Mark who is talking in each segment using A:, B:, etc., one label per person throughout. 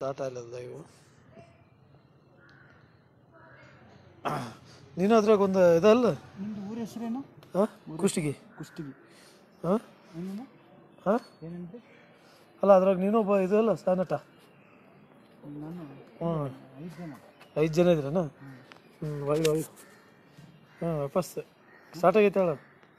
A: Start ಆಗಲ್ಲ live ನೀನು ಅದ್ರಾಗ ಒಂದು ಇದಲ್ಲ
B: ನಿಮ್ದು ಊರ ಹೆಸರೇನು
A: ಹಾಂ ಕುಷ್ಟಗಿ
B: ಕುಷ್ಟಗಿ
A: ಹಾಂ
B: ಏನೇನು
A: ಹಾಂ
B: ಏನಂದ್ರೆ
A: ಅಲ್ಲ ಅದ್ರಾಗ ನೀನು ಒಬ್ಬ ಇದು ಅಲ್ಲ ಸಾನಟ
B: ನಾನು
A: ಹ್ಞೂ
B: ಐದು ಜನ
A: ಐದು ಜನ ಇದ್ರನ ಹ್ಞೂ ಒಳ್ಳೆ ಒಳ್ಳೆ ಹಾಂ ವಾಪಸ್ ಸ್ಟಾರ್ಟ್ ಆಗೈತೆ ಹೇಳ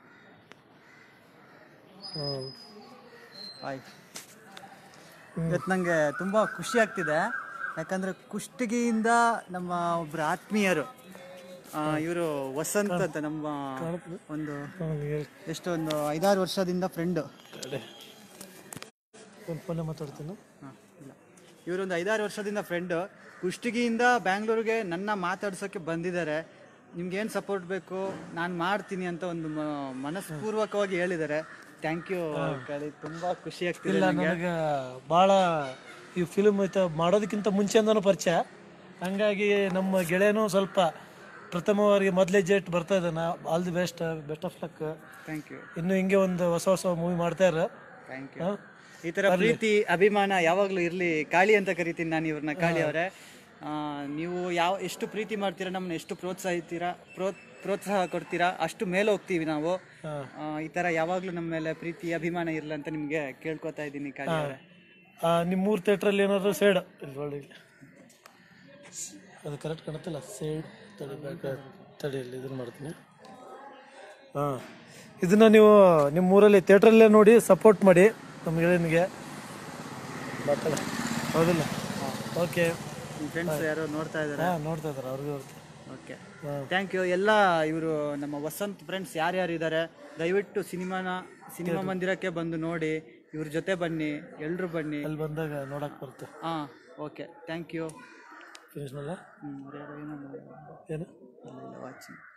A: ಹ್ಞೂ
B: ಆಯ್ತು ಇವತ್ತು ನನಗೆ ತುಂಬ ಖುಷಿ ಆಗ್ತಿದೆ ಯಾಕಂದರೆ ಕುಷ್ಟಗಿಯಿಂದ ನಮ್ಮ ಒಬ್ಬರು ಆತ್ಮೀಯರು ಇವರು ವಸಂತ್ ಅಂತ ನಮ್ಮ ಒಂದು
A: ಹ್ಞೂ ಹೇಳಿ
B: ಎಷ್ಟು ಒಂದು ಐದಾರು ವರ್ಷದಿಂದ ಫ್ರೆಂಡು
A: ಅದೇ ಒಂದು ಫೋನ್ ಮಾತಾಡ್ತೀನಿ
B: ಇಲ್ಲ ಇವರೊಂದು ಐದಾರು ವರ್ಷದಿಂದ ಫ್ರೆಂಡು ಕುಷ್ಟಗಿಯಿಂದ ಬ್ಯಾಂಗ್ಳೂರಿಗೆ ನನ್ನ ಮಾತಾಡ್ಸೋಕ್ಕೆ ಬಂದಿದ್ದಾರೆ ನಿಮ್ಗೆ ಏನು ಸಪೋರ್ಟ್ ಬೇಕು ನಾನು ಮಾಡ್ತೀನಿ ಅಂತ ಒಂದು ಮ- ಮನಸ್ಪೂರ್ವಕವಾಗಿ ಹೇಳಿದ್ದಾರೆ ಥ್ಯಾಂಕ್ ಯು ಕಳಿ ತುಂಬ ಖುಷಿ ಆಗ್ತಿದೆ
A: ಇಲ್ಲ ನನಗೆ ಭಾಳ ಈ ಫಿಲ್ಮ್ ಐತ ಮಾಡೋದಕ್ಕಿಂತ ಮುಂಚೆಯಿಂದನೂ ಪರಿಚಯ ಹಂಗಾಗಿ ನಮ್ಮ ಗೆಳೆಯನೂ ಸ್ವಲ್ಪ ಪ್ರಥಮವಾಗಿ ಮೊದಲೇ ಜೆಟ್ ಬರ್ತಾ ಇದ್ದಾನೆ all the best best of luck
B: thank you
A: ಇನ್ನು ಹಿಂಗೆ ಒಂದು ಹೊಸ ಹೊಸ ಮೂವಿ ಮಾಡ್ತಾ ಇರ
B: ಥ್ಯಾಂಕ್ ಯು ಈ ಥರ ಪ್ರೀತಿ ಅಭಿಮಾನ ಯಾವಾಗಲೂ ಇರಲಿ ಕಾಳಿ ಅಂತ ಕರಿತೀನಿ ನಾನು ಇವ್ರನ್ನ ಕಾಳಿ ಅವರೇ ನೀವು ಯಾವ ಎಷ್ಟು ಪ್ರೀತಿ ಮಾಡ್ತೀರಾ ನಮ್ಮನ್ನ ಎಷ್ಟು ಪ್ರೋತ್ಸಾಹಿತೀರಾ ಪ್ರೋ ಪ್ರೋತ್ಸಾಹ ಕೊಡ್ತೀರಾ ಅಷ್ಟು ಮೇಲೆ ಹೋಗ್ತೀವಿ ನಾವು
A: ಹಾಂ
B: ಆ, ಈ ಥರ ಯಾವಾಗಲೂ ನಮ್ಮ ಮೇಲೆ ಪ್ರೀತಿ ಅಭಿಮಾನ ಇರಲಿ ಅಂತ ನಿಮಗೆ ಕೇಳ್ಕೊತಾ ಇದ್ದೀನಿ ಕಾಳಿ ಅವರೇ
A: ನಿಮ್ಮ ಮೂರು ಥಿಯೇಟ್ರಲ್ಲಿ ಏನಾದ್ರು ಸೇಡ್ ಇಲ್ಲಿ ಒಳ್ಳೆ ಇಲ್ಲಿ. ಅದು ಕರೆಕ್ಟ್ ಕಾಣುತ್ತಲ್ಲ ಸೇಡ್ ತಡಿಬೇಕು ತಡಿಯಲ್ಲಿ ಇದನ್ನು ಮಾಡ್ತೀನಿ ಹಾಂ ಇದನ್ನು ನೀವು ನಿಮ್ಮ ಊರಲ್ಲಿ ಥಿಯೇಟ್ರಲ್ಲೇ ನೋಡಿ ಸಪೋರ್ಟ್ ಮಾಡಿ ನಮ್ಮ ಗೆಳೆಯನಿಗೆ ಮಾತಾಡ ಹೌದಿಲ್ಲ ಓಕೆ
B: ನಿಮ್ಮ ಫ್ರೆಂಡ್ಸ್ ಯಾರೋ ನೋಡ್ತಾ ಇದ್ದಾರೆ
A: ಹಾಂ ನೋಡ್ತಾ ಇದ್ದಾರೆ ಅವ್ರಿಗೆ ಅವ್ರಿಗೆ
B: ಓಕೆ
A: ಹಾಂ
B: ಥ್ಯಾಂಕ್ ಯು ಎಲ್ಲ ಇವರು ನಮ್ಮ ವಸಂತ್ ಫ್ರೆಂಡ್ಸ್ ಯಾರ್ಯಾರು ಇದ್ದಾರೆ ದಯವಿಟ್ಟು ಸಿನಿಮಾನ ಸಿನಿಮಾ ಮಂದಿರಕ್ಕೆ ಬಂದು ನೋಡಿ ಇವ್ರ ಜೊತೆ ಬನ್ನಿ ಎಲ್ಲರೂ ಬನ್ನಿ
A: ಅಲ್ಲಿ ಬಂದಾಗ ನೋಡಕ್ಕೆ ಬರುತ್ತೆ
B: ಹಾಂ ಓಕೆ ಥ್ಯಾಂಕ್ ಯು
A: ಫಿನಿಶ್ ಮಾಡಲ್ಲ
B: ಹ್ಞೂ
A: ಏನು
B: ಇಲ್ಲ ವಾಚಿಂಗ್